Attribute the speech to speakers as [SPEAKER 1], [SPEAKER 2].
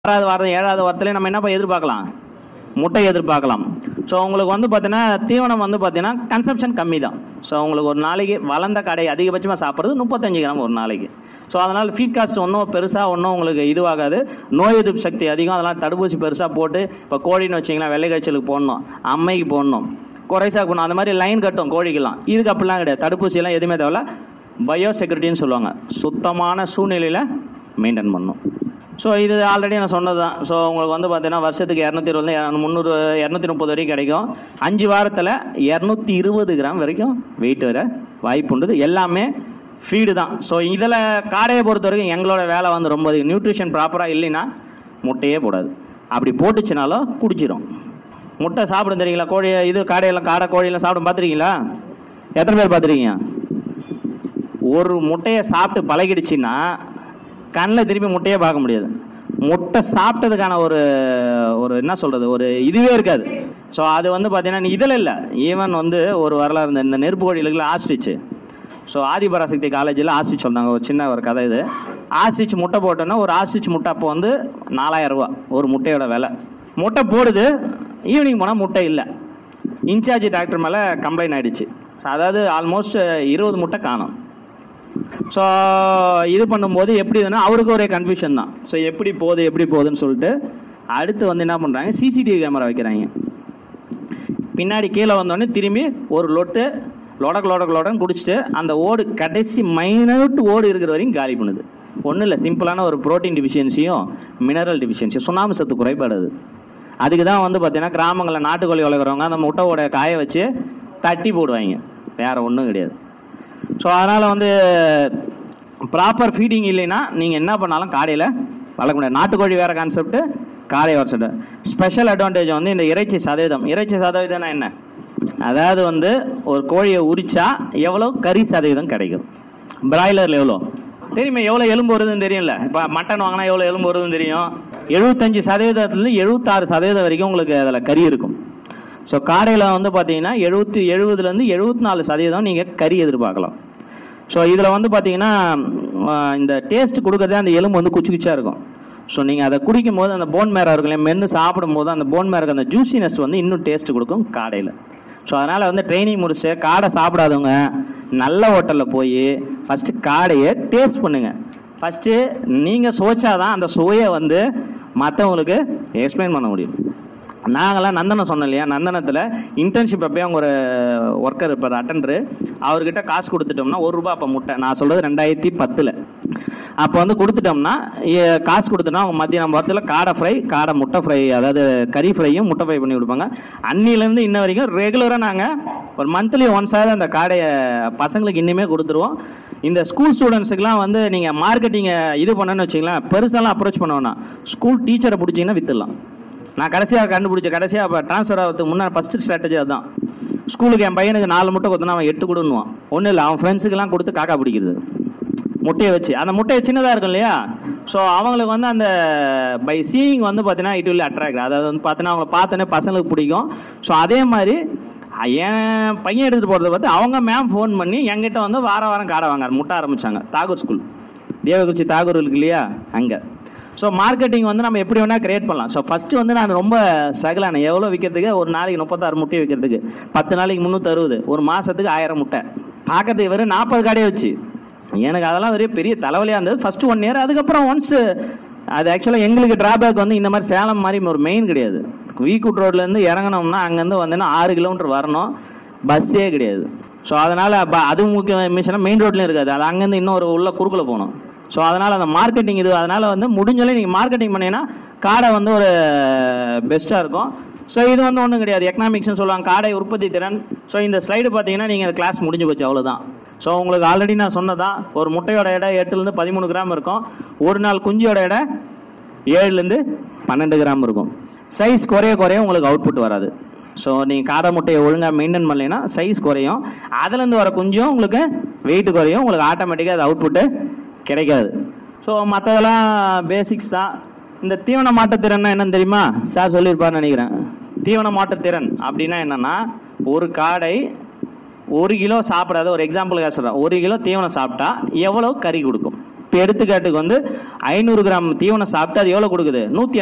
[SPEAKER 1] ஆறாவது வாரம் ஏழாவது வாரத்துலேயே நம்ம என்னப்பா எதிர்பார்க்கலாம் முட்டை எதிர்பார்க்கலாம் ஸோ உங்களுக்கு வந்து பார்த்தீங்கன்னா தீவனம் வந்து பார்த்தீங்கன்னா கன்சப்ஷன் கம்மி தான் ஸோ உங்களுக்கு ஒரு நாளைக்கு வளர்ந்த கடை அதிகபட்சமாக சாப்பிட்றது முப்பத்தஞ்சு கிராம் ஒரு நாளைக்கு ஸோ அதனால் ஃபீட் காஸ்ட் ஒன்றும் பெருசாக ஒன்றும் உங்களுக்கு இதுவாகாது நோய் எதிர்ப்பு சக்தி அதிகம் அதெல்லாம் தடுப்பூசி பெருசாக போட்டு இப்போ கோழின்னு வச்சிங்களேன் வெள்ளை காய்ச்சலுக்கு போடணும் அம்மைக்கு போடணும் குறைசாக போடணும் அந்த மாதிரி லைன் கட்டும் கோழிக்கெல்லாம் இதுக்கு அப்படிலாம் கிடையாது தடுப்பூசியெல்லாம் எதுவுமே தேவையில்ல பயோ செக்யூரிட்டின்னு சொல்லுவாங்க சுத்தமான சூழ்நிலையில் மெயின்டைன் பண்ணணும் ஸோ இது ஆல்ரெடி நான் சொன்னது தான் ஸோ உங்களுக்கு வந்து பார்த்தீங்கன்னா வருஷத்துக்கு இரநூத்தி இருபது முந்நூறு இரநூத்தி முப்பது வரைக்கும் கிடைக்கும் அஞ்சு வாரத்தில் இரநூத்தி இருபது கிராம் வரைக்கும் வெயிட் வர வாய்ப்பு உண்டு எல்லாமே ஃபீடு தான் ஸோ இதில் காடையை பொறுத்த வரைக்கும் எங்களோட வேலை வந்து ரொம்ப நியூட்ரிஷன் ப்ராப்பராக இல்லைன்னா முட்டையே போடாது அப்படி போட்டுச்சுனாலும் குடிச்சிரும் முட்டை சாப்பிடும் தெரியுங்களா கோழி இது காடையெல்லாம் காடை கோழியெல்லாம் சாப்பிடும் பார்த்துருக்கீங்களா எத்தனை பேர் பார்த்துருக்கீங்க ஒரு முட்டையை சாப்பிட்டு பழகிடுச்சுன்னா கண்ணில் திருப்பி முட்டையே பார்க்க முடியாது முட்டை சாப்பிட்டதுக்கான ஒரு ஒரு என்ன சொல்கிறது ஒரு இதுவே இருக்காது ஸோ அது வந்து பார்த்தீங்கன்னா இதில் இல்லை ஈவன் வந்து ஒரு வரலாறு இந்த இந்த நெருப்பு கோழிகளுக்குள்ள ஆஸ்ட்ரிச்சு ஸோ ஆதிபராசக்தி காலேஜில் ஆஸ்ட்ரிச் வந்தாங்க ஒரு சின்ன ஒரு கதை இது ஆஸ்ட்ரிச் முட்டை போட்டோன்னா ஒரு ஆஸ்ட்ரிச் முட்டை அப்போ வந்து நாலாயிரம் ரூபா ஒரு முட்டையோட விலை முட்டை போடுது ஈவினிங் போனால் முட்டை இல்லை இன்சார்ஜ் டாக்டர் மேலே கம்ப்ளைண்ட் ஆயிடுச்சு ஸோ அதாவது ஆல்மோஸ்ட் இருபது முட்டை காணும் ஸோ இது பண்ணும்போது எப்படி இதுன்னா அவருக்கு ஒரே கன்ஃபியூஷன் தான் ஸோ எப்படி போகுது எப்படி போகுதுன்னு சொல்லிட்டு அடுத்து வந்து என்ன பண்ணுறாங்க சிசிடிவி கேமரா வைக்கிறாங்க பின்னாடி கீழே வந்தோடனே திரும்பி ஒரு லொட்டு லொடக் லொடக் லொடன்னு குடிச்சிட்டு அந்த ஓடு கடைசி மைனூட் ஓடு இருக்கிற வரைக்கும் காலி பண்ணுது ஒன்றும் இல்லை சிம்பிளான ஒரு புரோட்டீன் டிஃபிஷியன்சியும் மினரல் டிஃபிஷியன்சியும் சுண்ணாம்பு சத்து குறைபாடு அது அதுக்கு தான் வந்து பார்த்தீங்கன்னா கிராமங்களில் நாட்டுக்கோழி வளர்க்குறவங்க அந்த முட்டையோட காய வச்சு தட்டி போடுவாங்க வேறு ஒன்றும் கிடையாது ஸோ அதனால் வந்து ப்ராப்பர் ஃபீடிங் இல்லைன்னா நீங்கள் என்ன பண்ணாலும் காடையில் வளர்க்க முடியாது நாட்டுக்கோழி வேறு கான்செப்ட் காடை வர ஸ்பெஷல் அட்வான்டேஜ் வந்து இந்த இறைச்சி சதவீதம் இறைச்சி சதவீதம்னா என்ன அதாவது வந்து ஒரு கோழியை உரிச்சா எவ்வளோ கறி சதவீதம் கிடைக்கும் பிராய்லரில் எவ்வளோ தெரியுமே எவ்வளோ எலும்பு வருதுன்னு தெரியும்ல இப்போ மட்டன் வாங்கினா எவ்வளோ எலும்பு வருதுன்னு தெரியும் எழுபத்தஞ்சு சதவீதத்துலேருந்து எழுபத்தாறு சதவீதம் வரைக்கும் உங்களுக்கு அதில் கறி இருக்கும் ஸோ காடையில் வந்து பார்த்தீங்கன்னா எழுபத்தி எழுபதுலேருந்து எழுபத்தி நாலு சதவீதம் நீங்கள் கறி எதிர்பார்க்கலாம் ஸோ இதில் வந்து பார்த்தீங்கன்னா ஆஹ், இந்த டேஸ்ட் கொடுக்கறதே அந்த எலும்பு வந்து குச்சி குச்சியாக இருக்கும் ஸோ நீங்கள் அதை குடிக்கும் போது அந்த போன் மேரா இருக்கும் இல்லையா மென்று சாப்பிடும் போது அந்த போன் மேருக்கு அந்த ஜூசினஸ் வந்து இன்னும் டேஸ்ட் கொடுக்கும் காடையில் ஸோ அதனால் வந்து ட்ரைனிங் முடிச்சு காடை சாப்பிடாதவங்க நல்ல ஹோட்டலில் போய் ஃபஸ்ட்டு காடையை டேஸ்ட் பண்ணுங்கள் ஃபஸ்ட்டு நீங்கள் சுவைச்சாதான் அந்த சுவையை வந்து மற்றவங்களுக்கு எக்ஸ்பிளைன் பண்ண முடியும் நாங்களாம் நந்தனம் சொன்னோம் இல்லையா நந்தனத்தில் இன்டர்ன்ஷிப் அப்பயே அவங்க ஒரு ஒர்க்கர் இருப்பார் அட்டண்டரு அவர்கிட்ட காசு கொடுத்துட்டோம்னா ஒரு ரூபா அப்போ முட்டை நான் சொல்கிறது ரெண்டாயிரத்தி பத்தில் அப்போ வந்து கொடுத்துட்டோம்னா எ- காசு கொடுத்தோம்னா அவங்க மத்தியானம் வாரத்தில் காடை ஃப்ரை காடை முட்டை ஃப்ரை அதாவது கறி ஃப்ரையும் முட்டை ஃப்ரை பண்ணி கொடுப்பாங்க அன்னிலேருந்து இன்ன வரைக்கும் ரெகுலராக நாங்கள் ஒரு மந்த்லி ஒன்ஸாவது அந்த காடையை பசங்களுக்கு இன்னுமே கொடுத்துருவோம் இந்த ஸ்கூல் ஸ்டூடெண்ட்ஸுக்குலாம் வந்து நீங்கள் மார்க்கெட்டிங்கை இது பண்ணணும்னு வச்சிங்களேன் பெருசாலாம் அப்ரோச் பண்ண வேணாம் ஸ்கூல் டீச்சரை பிடிச்சிங்கன்னா வித்துடலாம் நான் கடைசியாக கண்டுபிடிச்ச கடைசியாக இப்போ ட்ரான்ஸ்ஃபர் ஆகிறதுக்கு முன்னாடி ஃபஸ்ட்டு ஸ்ட்ராட்டஜி அதுதான் ஸ்கூலுக்கு என் பையனுக்கு நாலு முட்டை கொடுத்தனா அவன் எட்டு கொடுன்னுவான் ஒன்றும் இல்லை அவன் ஃப்ரெண்ட்ஸுக்கெல்லாம் கொடுத்து காக்கா பிடிக்கிறது முட்டையை வச்சு அந்த முட்டையை சின்னதாக இருக்கும் இல்லையா ஸோ அவங்களுக்கு வந்து அந்த பை சீயிங் வந்து பார்த்தீங்கன்னா இட் வில் அட்ராக்ட் அதாவது வந்து பார்த்தீங்கன்னா அவங்கள பார்த்தோன்னே பசங்களுக்கு பிடிக்கும் ஸோ அதே மாதிரி என் பையன் எடுத்துகிட்டு போகிறத பார்த்து அவங்க மேம் ஃபோன் பண்ணி என்கிட்ட வந்து வார வாரம் காடை வாங்க முட்டை ஆரம்பிச்சாங்க தாகூர் ஸ்கூல் தேவகுறிச்சி தாகூர் இருக்கு இல்லையா அங்கே ஸோ மார்க்கெட்டிங் வந்து நம்ம எப்படி வேணால் கிரியேட் பண்ணலாம் ஸோ ஃபஸ்ட்டு வந்து நான் ரொம்ப ஸ்ட்ரகிள் ஆனேன் எவ்வளோ விற்கிறதுக்கு ஒரு நாளைக்கு முப்பத்தாறு முட்டை விற்கிறதுக்கு பத்து நாளைக்கு முந்நூற்றறுபது ஒரு மாதத்துக்கு ஆயிரம் முட்டை பார்க்கறதுக்கு வெறும் நாற்பது கடையை வச்சு எனக்கு அதெல்லாம் ஒரு பெரிய தலைவலியாக இருந்தது ஃபஸ்ட்டு ஒன் இயர் அதுக்கப்புறம் ஒன்ஸ் அது ஆக்சுவலாக எங்களுக்கு டிராபேக் வந்து இந்த மாதிரி சேலம் மாதிரி ஒரு மெயின் கிடையாது வீக்கூட் ரோட்லேருந்து இறங்கினோம்னா அங்கேருந்து வந்தோன்னா ஆறு கிலோமீட்டர் வரணும் பஸ்ஸே கிடையாது ஸோ அதனால் அது முக்கிய மிஷனாக மெயின் ரோட்லேயும் இருக்காது அது அங்கேருந்து இன்னும் ஒரு உள்ள குறுக்குல போகணும் ஸோ அதனால் அந்த மார்க்கெட்டிங் இது அதனால் வந்து முடிஞ்சளவு நீங்கள் மார்க்கெட்டிங் பண்ணீங்கன்னா காடை வந்து ஒரு பெஸ்ட்டாக இருக்கும் ஸோ இது வந்து ஒன்றும் கிடையாது எக்கனாமிக்ஸ்னு சொல்லுவாங்க காடை உற்பத்தி திறன் ஸோ இந்த ஸ்லைடு பார்த்தீங்கன்னா நீங்கள் கிளாஸ் முடிஞ்சு போச்சு அவ்வளோதான் ஸோ உங்களுக்கு ஆல்ரெடி நான் சொன்னதான் ஒரு முட்டையோட எடை எட்டுலேருந்து பதிமூணு கிராம் இருக்கும் ஒரு நாள் குஞ்சியோட எடை ஏழுலேருந்து பன்னெண்டு கிராம் இருக்கும் சைஸ் குறைய குறைய உங்களுக்கு அவுட்புட் வராது ஸோ நீங்கள் காடை முட்டையை ஒழுங்காக மெயின்டைன் பண்ணலைன்னா சைஸ் குறையும் அதுலேருந்து வர குஞ்சும் உங்களுக்கு வெயிட் குறையும் உங்களுக்கு ஆட்டோமேட்டிக்காக அது அவுட்புட்டு கிடைக்காது ஸோ மற்றதெல்லாம் பேசிக்ஸ் தான் இந்த தீவன மாட்டுத்திறன்னா என்னன்னு தெரியுமா சார் சொல்லியிருப்பாருன்னு நினைக்கிறேன் தீவன மாட்டுத்திறன் அப்படின்னா என்னன்னா ஒரு காடை ஒரு கிலோ சாப்பிடாத ஒரு எக்ஸாம்பிளுக்காக சொல்கிறேன் ஒரு கிலோ தீவனம் சாப்பிட்டா எவ்வளோ கறி கொடுக்கும் இப்போ எடுத்துக்காட்டுக்கு வந்து ஐநூறு கிராம் தீவனம் சாப்பிட்டு அது எவ்வளோ கொடுக்குது நூற்றி